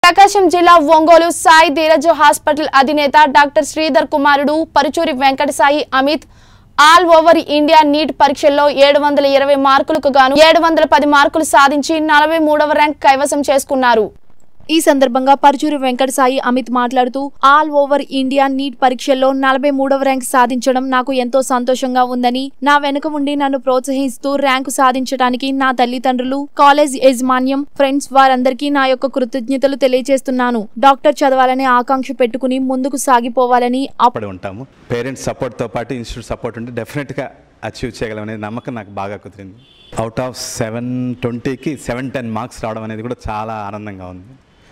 ప్రకాశం జిల్లా ఒంగోలు సాయి ధీరజ్ హాస్పిటల్ అధినేత డాక్టర్ శ్రీధర్ కుమారుడు Paruchuri Venkata Sai Amit all over India NEET పరీక్షల్లో ఏడు వందల ఇరవై మార్కులకు గాను ఏడు వందల పది మార్కులు సాధించి నలభై మూడవ ర్యాంక్ కైవసం చేసుకున్నారు ఈ సందర్భంగా పరుచూరి వెంకట సాయి అమిత్ మాట్లాడుతూ ఆల్ ఓవర్ ఇండియా నీట్ పరీక్షల్లో నలభై మూడవ ర్యాంక్ సాధించడం నాకు ఎంతో సంతోషంగా ఉందని నా వెనుక ఉండి నన్ను ప్రోత్సహిస్తూ ర్యాంకు సాధించడానికి నా తల్లిదండ్రులు కాలేజ్ యాజమాన్యం ఫ్రెండ్స్ వారందరికీ నా యొక్క కృతజ్ఞతలు తెలియజేస్తున్నాను డాక్టర్ చదవాలనే ఆకాంక్ష పెట్టుకుని ముందుకు సాగిపోవాలని అప్- పడి ఉంటాము పేరెంట్స్ సపోర్ట్తో పాటు ఇన్స్టిట్యూట్ సపోర్ట్ ఉంటే డెఫినెట్గా అచీవ్ చేయగలం అనేది నమ్మకం నాకు బాగా కుదిరింది అవుట్ ఆఫ్ సెవెన్ ట్వంటీకి సెవెన్ టెన్ మార్క్స్ రావడం అనేది కూడా చాలా ఆనందంగా ఉంది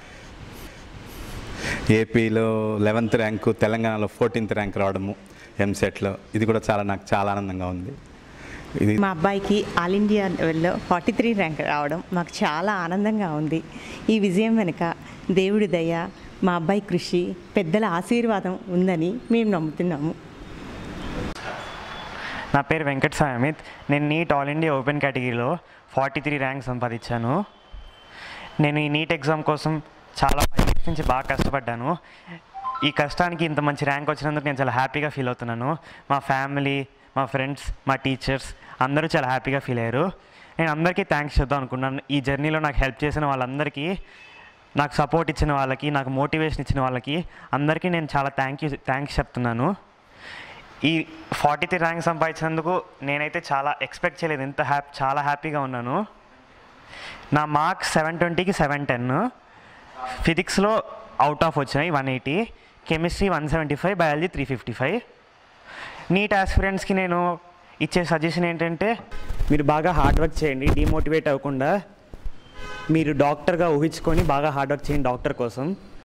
ఏపీలో లెవెంత్ ర్యాంకు తెలంగాణలో ఫోర్టీన్త్ ర్యాంక్ రావడము ఎంసెట్లో ఇది కూడా చాలా నాకు చాలా ఆనందంగా ఉంది ఇది మా అబ్బాయికి ఆల్ ఇండియా లెవెల్లో ఫార్టీ త్రీ ర్యాంక్ రావడం మాకు చాలా ఆనందంగా ఉంది ఈ విజయం వెనుక దేవుడి దయ మా అబ్బాయి కృషి పెద్దల ఆశీర్వాదం ఉందని మేము నమ్ముతున్నాము నా పేరు వెంకట్ సాయి అమిత్ నేను నీట్ ఆల్ ఇండియా ఓపెన్ కేటగిరీలో ఫార్టీ త్రీ ర్యాంక్ సంపాదించాను నేను ఈ నీట్ ఎగ్జామ్ కోసం చాలా ఫైవ్ ఇయర్స్ నుంచి బాగా కష్టపడ్డాను ఈ కష్టానికి ఇంత మంచి ర్యాంక్ వచ్చినందుకు నేను చాలా హ్యాపీగా ఫీల్ అవుతున్నాను మా ఫ్యామిలీ మా ఫ్రెండ్స్ మా టీచర్స్ అందరూ చాలా హ్యాపీగా ఫీల్ అయ్యారు నేను అందరికీ థ్యాంక్స్ చెప్దాం అనుకున్నాను ఈ జర్నీలో నాకు హెల్ప్ చేసిన వాళ్ళందరికీ నాకు సపోర్ట్ ఇచ్చిన వాళ్ళకి నాకు మోటివేషన్ ఇచ్చిన వాళ్ళకి అందరికీ నేను చాలా థ్యాంక్ యూ థ్యాంక్స్ చెప్తున్నాను ఈ ఫార్టీ త్రీ ర్యాంక్ సంపాదించినందుకు నేనైతే చాలా ఎక్స్పెక్ట్ చేయలేదు ఇంత హ్యాపీ చాలా హ్యాపీగా ఉన్నాను నా మార్క్స్ సెవెన్ ట్వంటీకి సెవెన్ టెన్ ఫిజిక్స్లో అవుట్ ఆఫ్ వచ్చినాయి one eighty chemistry one seventy five biology three fifty five NEET ఆస్పిరెంట్స్కి నేను ఇచ్చే సజెషన్ ఏంటంటే మీరు బాగా హార్డ్ వర్క్ చేయండి డిమోటివేట్ అవ్వకుండా మీరు డాక్టర్గా ఊహించుకొని బాగా హార్డ్ వర్క్ చేయండి డాక్టర్ కోసం